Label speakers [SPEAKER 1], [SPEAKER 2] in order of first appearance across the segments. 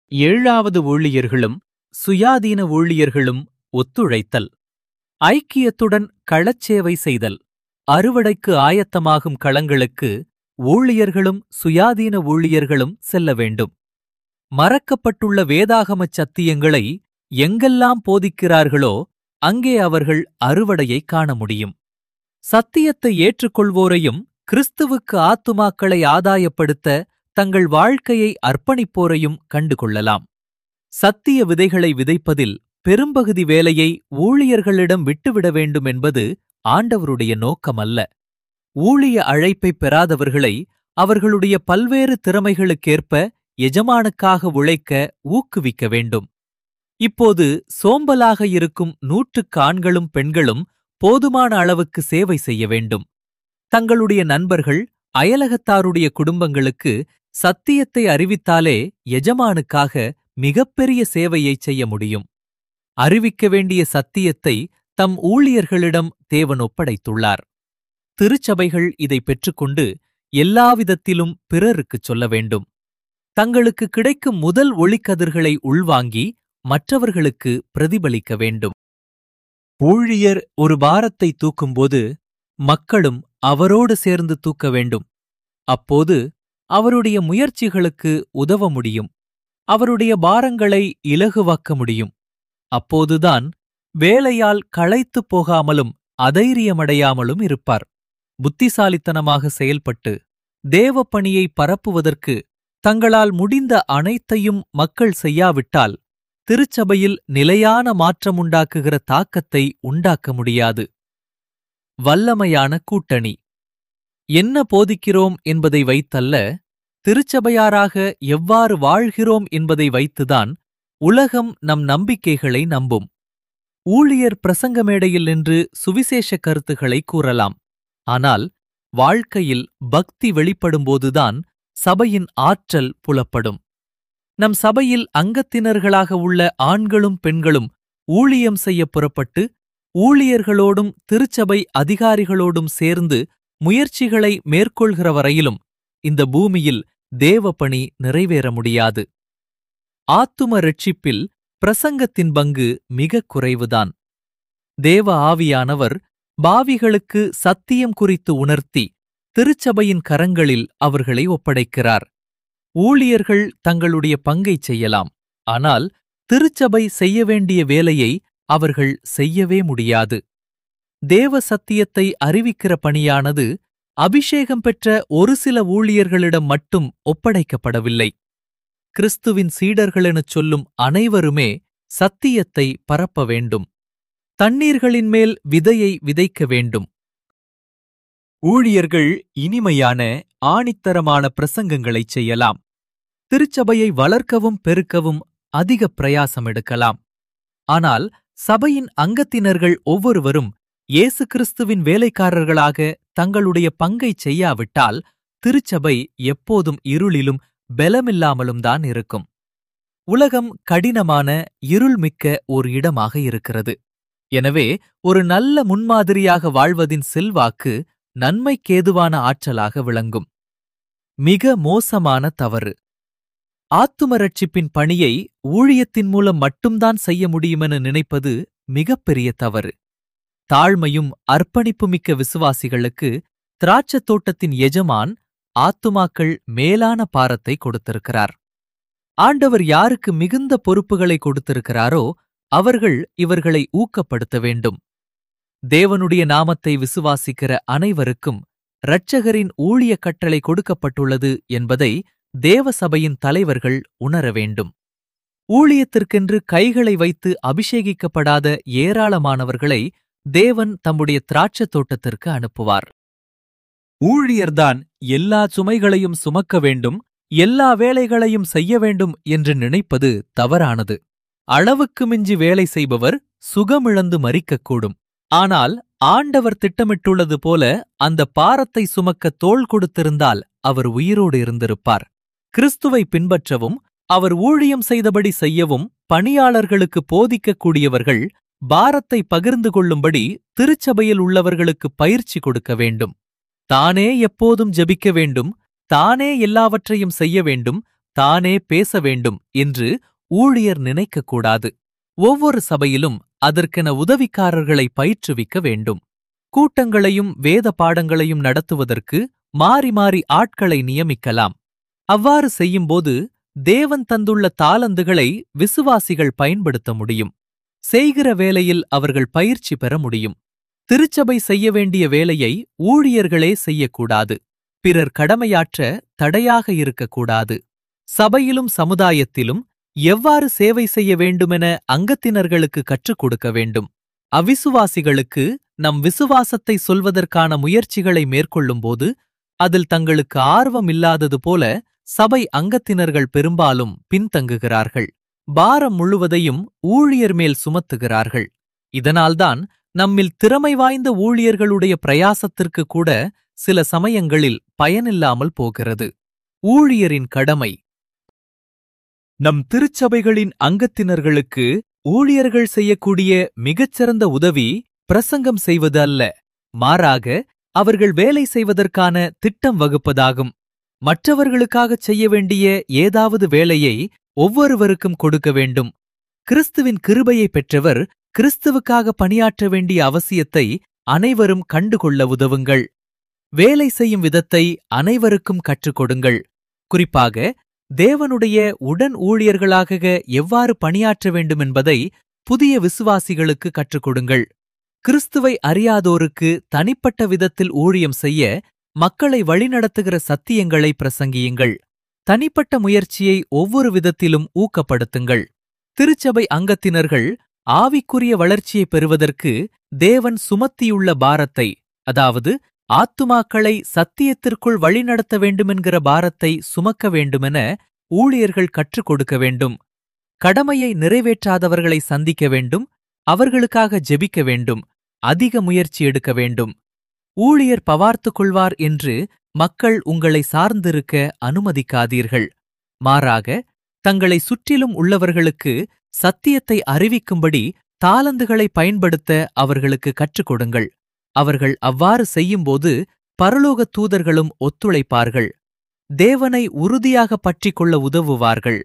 [SPEAKER 1] ஏழாவது ஊழியர்களும் சுயாதீன ஊழியர்களும் ஒத்துழைத்தல் ஐக்கியத்துடன் களச்சேவை செய்தல் அறுவடைக்கு ஆயத்தமாகும் களங்களுக்கு ஊழியர்களும் சுயாதீன ஊழியர்களும் செல்ல வேண்டும் மறக்கப்பட்டுள்ள வேதாகமச் சத்தியங்களை எங்கெல்லாம் போதிக்கிறார்களோ அங்கே அவர்கள் அறுவடையை காண முடியும் சத்தியத்தை ஏற்றுக்கொள்வோரையும் கிறிஸ்துவுக்கு ஆத்துமாக்களை ஆதாயப்படுத்த தங்கள் வாழ்க்கையை அர்ப்பணிப்போரையும் கண்டுகொள்ளலாம் சத்திய விதைகளை விதைப்பதில் பெரும்பகுதி வேலையை ஊழியர்களிடம் விட்டுவிட வேண்டும் என்பது ஆண்டவருடைய நோக்கமல்ல ஊழிய அழைப்பைப் பெறாதவர்களை அவர்களுடைய பல்வேறு திறமைகளுக்கேற்ப எஜமானுக்காக உழைக்க ஊக்குவிக்க வேண்டும் இப்போது சோம்பலாக இருக்கும் நூற்றுக்கு ஆண்களும் பெண்களும் போதுமான அளவுக்கு சேவை செய்ய வேண்டும் தங்களுடைய நண்பர்கள் அயலகத்தாருடைய குடும்பங்களுக்கு சத்தியத்தை அறிவித்தாலே எஜமானுக்காக மிகப்பெரிய சேவையை செய்ய முடியும் அறிவிக்க வேண்டிய சத்தியத்தை தம் ஊழியர்களிடம் தேவன் ஒப்படைத்துள்ளார் திருச்சபைகள் இதை பெற்றுக்கொண்டு எல்லாவிதத்திலும் பிறருக்குச் சொல்ல வேண்டும் தங்களுக்கு கிடைக்கும் முதல் ஒளிக்கதிர்களை உள்வாங்கி மற்றவர்களுக்கு பிரதிபலிக்க வேண்டும் ஊழியர் ஒரு பாரத்தை தூக்கும்போது மக்களும் அவரோடு சேர்ந்து தூக்க வேண்டும் அப்போது அவருடைய முயற்சிகளுக்கு உதவ முடியும் அவருடைய பாரங்களை இலகுவாக்க முடியும் அப்போதுதான் வேலையால் களைத்துப் போகாமலும் அதைரியமடையாமலும் இருப்பார் புத்திசாலித்தனமாக செயல்பட்டு தேவ பணியை பரப்புவதற்கு தங்களால் முடிந்த அனைத்தையும் மக்கள் செய்யாவிட்டால் திருச்சபையில் நிலையான மாற்றமுண்டாக்குகிற தாக்கத்தை உண்டாக்க முடியாது வல்லமையான கூட்டணி என்ன போதிக்கிறோம் என்பதை வைத்தல்ல திருச்சபையாராக எவ்வாறு வாழ்கிறோம் என்பதை வைத்துதான் உலகம் நம் நம்பிக்கைகளை நம்பும் ஊழியர் பிரசங்க மேடையில் நின்று சுவிசேஷ கருத்துக்களை கூறலாம் ஆனால் வாழ்க்கையில் பக்தி வெளிப்படும்போதுதான் சபையின் ஆற்றல் புலப்படும் நம் சபையில் அங்கத்தினர்களாக உள்ள ஆண்களும் பெண்களும் ஊழியம் செய்ய புறப்பட்டு ஊழியர்களோடும் திருச்சபை அதிகாரிகளோடும் சேர்ந்து முயற்சிகளை மேற்கொள்கிற வரையிலும் இந்த பூமியில் தேவப்பணி நிறைவேற முடியாது ஆத்தும ரட்சிப்பில் பிரசங்கத்தின் பங்கு மிகக் குறைவுதான் தேவ ஆவியானவர் பாவிகளுக்கு சத்தியம் குறித்து உணர்த்தி திருச்சபையின் கரங்களில் அவர்களை ஒப்படைக்கிறார் ஊழியர்கள் தங்களுடைய பங்கைச் செய்யலாம் ஆனால் திருச்சபை செய்ய வேண்டிய வேலையை அவர்கள் செய்யவே முடியாது தேவ சத்தியத்தை அறிவிக்கிற பணியானது அபிஷேகம் பெற்ற ஒரு சில ஊழியர்களிடம் மட்டும் ஒப்படைக்கப்படவில்லை கிறிஸ்துவின் சீடர்களெனச் சொல்லும் அனைவருமே சத்தியத்தை பரப்ப வேண்டும் தண்ணீர்களின் மேல் விதையை விதைக்க வேண்டும் ஊழியர்கள் இனிமையான ஆணித்தரமான பிரசங்கங்களைச் செய்யலாம் திருச்சபையை வளர்க்கவும் பெருக்கவும் அதிக பிரயாசம் எடுக்கலாம் ஆனால் சபையின் அங்கத்தினர்கள் ஒவ்வொருவரும் இயேசு கிறிஸ்துவின் வேலைக்காரர்களாக தங்களுடைய பங்கைச் செய்யாவிட்டால் திருச்சபை எப்போதும் இருளிலும் பலமில்லாமலும் தான் இருக்கும் உலகம் கடினமான இருள்மிக்க ஒரு இடமாக இருக்கிறது எனவே ஒரு நல்ல முன்மாதிரியாக வாழ்வதின் செல்வாக்கு நன்மைக்கேதுவான ஆற்றலாக விளங்கும் மிக மோசமான தவறு ஆத்தும ரட்சிப்பின் பணியை ஊழியத்தின் மூலம் மட்டும்தான் செய்ய முடியுமென நினைப்பது மிகப்பெரிய தவறு தாழ்மையும் அர்ப்பணிப்புமிக்க விசுவாசிகளுக்கு திராட்சத் தோட்டத்தின் எஜமான் ஆத்துமாக்கள் மேலான பாரத்தை கொடுத்திருக்கிறார் ஆண்டவர் யாருக்கு மிகுந்த பொறுப்புகளை கொடுத்திருக்கிறாரோ அவர்கள் இவர்களை ஊக்கப்படுத்த வேண்டும் தேவனுடைய நாமத்தை விசுவாசிக்கிற அனைவருக்கும் இரட்சகரின் ஊழிய கட்டளை கொடுக்கப்பட்டுள்ளது என்பதை தேவ சபையின் தலைவர்கள் உணர வேண்டும் ஊழியத்திற்கென்று கைகளை வைத்து அபிஷேகிக்கப்படாத ஏராளமானவர்களை தேவன் தம்முடைய திராட்சத் தோட்டத்திற்கு அனுப்புவார் ஊழியர்தான் எல்லா சுமைகளையும் சுமக்க வேண்டும் எல்லா வேலைகளையும் செய்ய வேண்டும் என்று நினைப்பது தவறானது அளவுக்கு மிஞ்சி வேலை செய்பவர் சுகமிழந்து மறிக்கக்கூடும் ஆனால் ஆண்டவர் திட்டமிட்டுள்ளது போல அந்த பாரத்தை சுமக்க தோள் கொடுத்திருந்தால் அவர் உயிரோடு இருந்திருப்பார் கிறிஸ்துவை பின்பற்றவும் அவர் ஊழியம் செய்தபடி செய்யவும் பணியாளர்களுக்கு போதிக்கக்கூடியவர்கள் பாரத்தை பகிர்ந்து கொள்ளும்படி திருச்சபையில் உள்ளவர்களுக்கு பயிற்சி கொடுக்க வேண்டும் தானே எப்போதும் ஜெபிக்க வேண்டும் தானே எல்லாவற்றையும் செய்ய வேண்டும் தானே பேச வேண்டும் என்று ஊழியர் நினைக்கக்கூடாது ஒவ்வொரு சபையிலும் அதற்கென உதவிக்காரர்களை பயிற்றுவிக்க வேண்டும் கூட்டங்களையும் வேத பாடங்களையும் நடத்துவதற்கு மாறி மாறி ஆட்களை நியமிக்கலாம் அவ்வாறு செய்யும்போது தேவன் தந்துள்ள தாளந்துகளை விசுவாசிகள் பயன்படுத்த முடியும் செய்கிற வேலையில் அவர்கள் பயிற்சி பெற முடியும் திருச்சபை செய்ய வேண்டிய வேலையை ஊழியர்களே செய்யக்கூடாது பிறர் கடமையாற்ற தடையாக இருக்கக்கூடாது சபையிலும் சமுதாயத்திலும் எவ்வாறு சேவை செய்ய வேண்டுமென அங்கத்தினர்களுக்கு கற்றுக் கொடுக்க வேண்டும் அவிசுவாசிகளுக்கு நம் விசுவாசத்தை சொல்வதற்கான முயற்சிகளை மேற்கொள்ளும்போது அதில் தங்களுக்கு ஆர்வம் இல்லாதது போல சபை அங்கத்தினர்கள் பெரும்பாலும் பின்தங்குகிறார்கள் பாரம் முழுவதையும் ஊழியர் மேல் சுமத்துகிறார்கள் இதனால்தான் நம்மில் திறமை வாய்ந்த ஊழியர்களுடைய பிரயாசத்திற்கு கூட சில சமயங்களில் பயனில்லாமல் போகிறது ஊழியரின் கடமை நம் திருச்சபைகளின் அங்கத்தினர்களுக்கு ஊழியர்கள் செய்யக்கூடிய மிகச்சிறந்த உதவி பிரசங்கம் செய்வது அல்ல மாறாக அவர்கள் வேலை செய்வதற்கான திட்டம் வகுப்பதாகும் மற்றவர்களுக்காகச் செய்ய வேண்டிய ஏதாவது வேலையை ஒவ்வொருவருக்கும் கொடுக்க வேண்டும் கிறிஸ்துவின் கிருபையை பெற்றவர் கிறிஸ்துவுக்காக பணியாற்ற வேண்டிய அவசியத்தை அனைவரும் கண்டுகொள்ள உதவுங்கள் வேலை செய்யும் விதத்தை அனைவருக்கும் கற்றுக் கொடுங்கள் குறிப்பாக தேவனுடைய உடன் ஊழியர்களாக எவ்வாறு பணியாற்ற வேண்டும் என்பதை புதிய விசுவாசிகளுக்கு கற்றுக் கொடுங்கள் கிறிஸ்துவை அறியாதோருக்கு தனிப்பட்ட விதத்தில் ஊழியம் செய்ய மக்களை வழிநடத்துகிற சத்தியங்களை பிரசங்கியுங்கள் தனிப்பட்ட முயற்சியை ஒவ்வொரு விதத்திலும் ஊக்கப்படுத்துங்கள் திருச்சபை அங்கத்தினர்கள் ஆவிக்குரிய வளர்ச்சியை பெறுவதற்கு தேவன் சுமத்தியுள்ள பாரத்தை அதாவது ஆத்துமாக்களை சத்தியத்திற்குள் வழிநடத்த வேண்டுமென்கிற பாரத்தை சுமக்க வேண்டுமென ஊழியர்கள் கற்றுக் கொடுக்க வேண்டும் கடமையை நிறைவேற்றாதவர்களை சந்திக்க வேண்டும் அவர்களுக்காக ஜெபிக்க வேண்டும் அதிக முயற்சி எடுக்க வேண்டும் ஊழியர் பவார்த்துக் கொள்வார் என்று மக்கள் உங்களை சார்ந்திருக்க அனுமதிக்காதீர்கள் மாறாக தங்களை சுற்றிலும் உள்ளவர்களுக்கு சத்தியத்தை அறிவிக்கும்படி தாளந்துகளை பயன்படுத்த அவர்களுக்கு கற்றுக் கொடுங்கள் அவர்கள் அவ்வாறு செய்யும்போது பரலோக தூதர்களும் ஒத்துழைப்பார்கள் தேவனை உறுதியாக பற்றிக் கொள்ள உதவுவார்கள்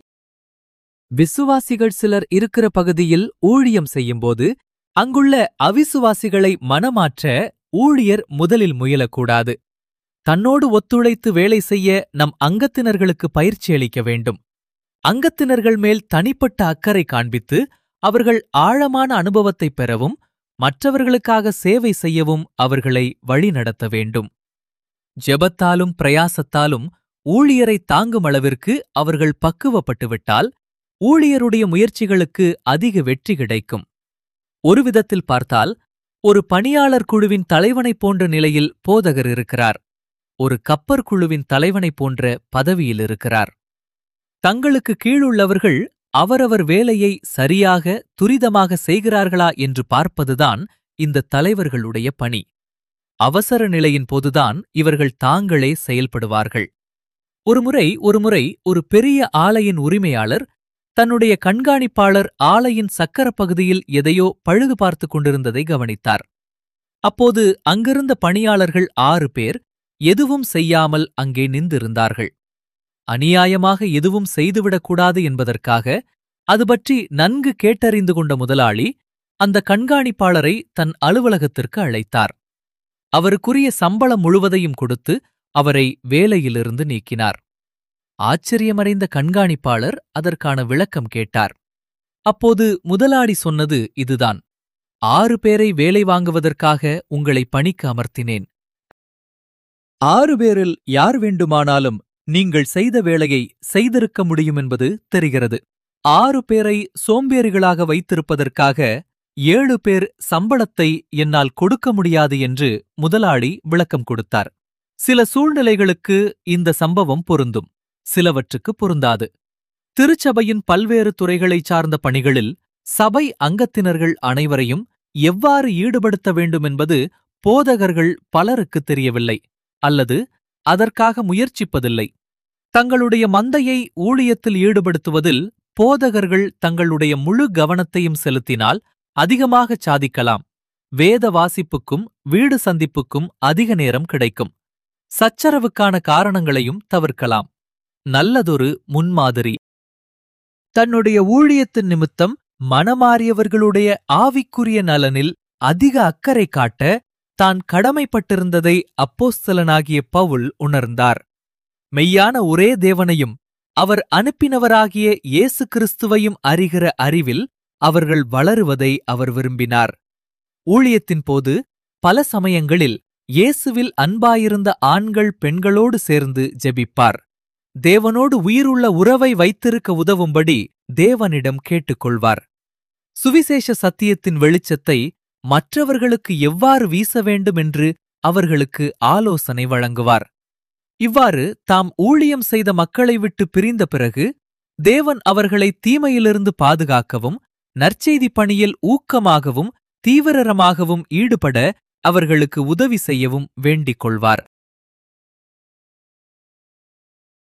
[SPEAKER 1] விசுவாசிகள் சிலர் இருக்கிற பகுதியில் ஊழியம் செய்யும்போது அங்குள்ள அவிசுவாசிகளை மனமாற்ற ஊழியர் முதலில் முயலக்கூடாது தன்னோடு ஒத்துழைத்து வேலை செய்ய நம் அங்கத்தினர்களுக்கு பயிற்சி அளிக்க வேண்டும் அங்கத்தினர்கள் மேல் தனிப்பட்ட அக்கறை காண்பித்து அவர்கள் ஆழமான அனுபவத்தைப் பெறவும் மற்றவர்களுக்காக சேவை செய்யவும் அவர்களை வழிநடத்த வேண்டும் ஜெபத்தாலும் பிரயாசத்தாலும் ஊழியரை தாங்கும் அளவிற்கு அவர்கள் பக்குவப்பட்டுவிட்டால் ஊழியருடைய முயற்சிகளுக்கு அதிக வெற்றி கிடைக்கும் ஒரு விதத்தில் பார்த்தால் ஒரு பணியாளர் குழுவின் தலைவனைப் போன்ற நிலையில் போதகர் இருக்கிறார் ஒரு கப்பற் குழுவின் தலைவனைப் போன்ற பதவியில் இருக்கிறார் தங்களுக்கு கீழுள்ளவர்கள் அவரவர் வேலையை சரியாக துரிதமாக செய்கிறார்களா என்று பார்ப்பதுதான் இந்த தலைவர்களுடைய பணி அவசர நிலையின் போதுதான் இவர்கள் தாங்களே செயல்படுவார்கள் ஒருமுறை ஒருமுறை ஒரு பெரிய ஆலையின் உரிமையாளர் தன்னுடைய கண்காணிப்பாளர் ஆலையின் சக்கரப் பகுதியில் எதையோ பழுது பார்த்துக் கொண்டிருந்ததை கவனித்தார் அப்போது அங்கிருந்த பணியாளர்கள் ஆறு பேர் எதுவும் செய்யாமல் அங்கே நின்றிருந்தார்கள் அநியாயமாக எதுவும் செய்துவிடக்கூடாது என்பதற்காக அது பற்றி நன்கு கேட்டறிந்து கொண்ட முதலாளி அந்த கண்காணிப்பாளரை தன் அலுவலகத்திற்கு அழைத்தார் அவருக்குரிய சம்பளம் முழுவதையும் கொடுத்து அவரை வேலையிலிருந்து நீக்கினார் ஆச்சரியமடைந்த கண்காணிப்பாளர் அதற்கான விளக்கம் கேட்டார் அப்போது முதலாளி சொன்னது இதுதான் ஆறு பேரை வேலை வாங்குவதற்காக உங்களை பணிக்கு அமர்த்தினேன் ஆறு பேரில் யார் வேண்டுமானாலும் நீங்கள் செய்த வேலையை செய்திருக்க முடியும் என்பது தெரிகிறது ஆறு பேரை சோம்பேறிகளாக வைத்திருப்பதற்காக ஏழு பேர் சம்பளத்தை என்னால் கொடுக்க முடியாது என்று முதலாளி விளக்கம் கொடுத்தார் சில சூழ்நிலைகளுக்கு இந்த சம்பவம் பொருந்தும் சிலவற்றுக்கு பொருந்தாது திருச்சபையின் பல்வேறு துறைகளைச் சார்ந்த பணிகளில் சபை அங்கத்தினர்கள் அனைவரையும் எவ்வாறு ஈடுபடுத்த வேண்டுமென்பது போதகர்கள் பலருக்கு தெரியவில்லை அல்லது அதற்காக முயற்சிப்பதில்லை தங்களுடைய மந்தையை ஊழியத்தில் ஈடுபடுத்துவதில் போதகர்கள் தங்களுடைய முழு கவனத்தையும் செலுத்தினால் அதிகமாகச் சாதிக்கலாம் வேத வாசிப்புக்கும் வீடு சந்திப்புக்கும் அதிக நேரம் கிடைக்கும் சச்சரவுக்கான காரணங்களையும் தவிர்க்கலாம் நல்லதொரு முன்மாதிரி தன்னுடைய ஊழியத்தின் நிமித்தம் மனமாறியவர்களுடைய ஆவிக்குரிய நலனில் அதிக அக்கறை காட்ட தான் கடமைப்பட்டிருந்ததை அப்போஸ்தலனாகிய பவுல் உணர்ந்தார் மெய்யான ஒரே தேவனையும் அவர் அனுப்பினவராகிய இயேசு கிறிஸ்துவையும் அறிகிற அறிவில் அவர்கள் வளருவதை அவர் விரும்பினார் ஊழியத்தின் போது பல சமயங்களில் இயேசுவில் அன்பாயிருந்த ஆண்கள் பெண்களோடு சேர்ந்து ஜெபிப்பார் தேவனோடு உயிருள்ள உறவை வைத்திருக்க உதவும்படி தேவனிடம் கேட்டுக்கொள்வார் சுவிசேஷ சத்தியத்தின் வெளிச்சத்தை மற்றவர்களுக்கு எவ்வாறு வீச வேண்டும் என்று அவர்களுக்கு ஆலோசனை வழங்குவார் இவ்வாறு தாம் ஊழியம் செய்த மக்களை விட்டு பிரிந்த பிறகு தேவன் அவர்களை தீமையிலிருந்து பாதுகாக்கவும் நற்செய்தி பணியில் ஊக்கமாகவும் தீவிரமாகவும் ஈடுபட அவர்களுக்கு உதவி செய்யவும் வேண்டிக் கொள்வார்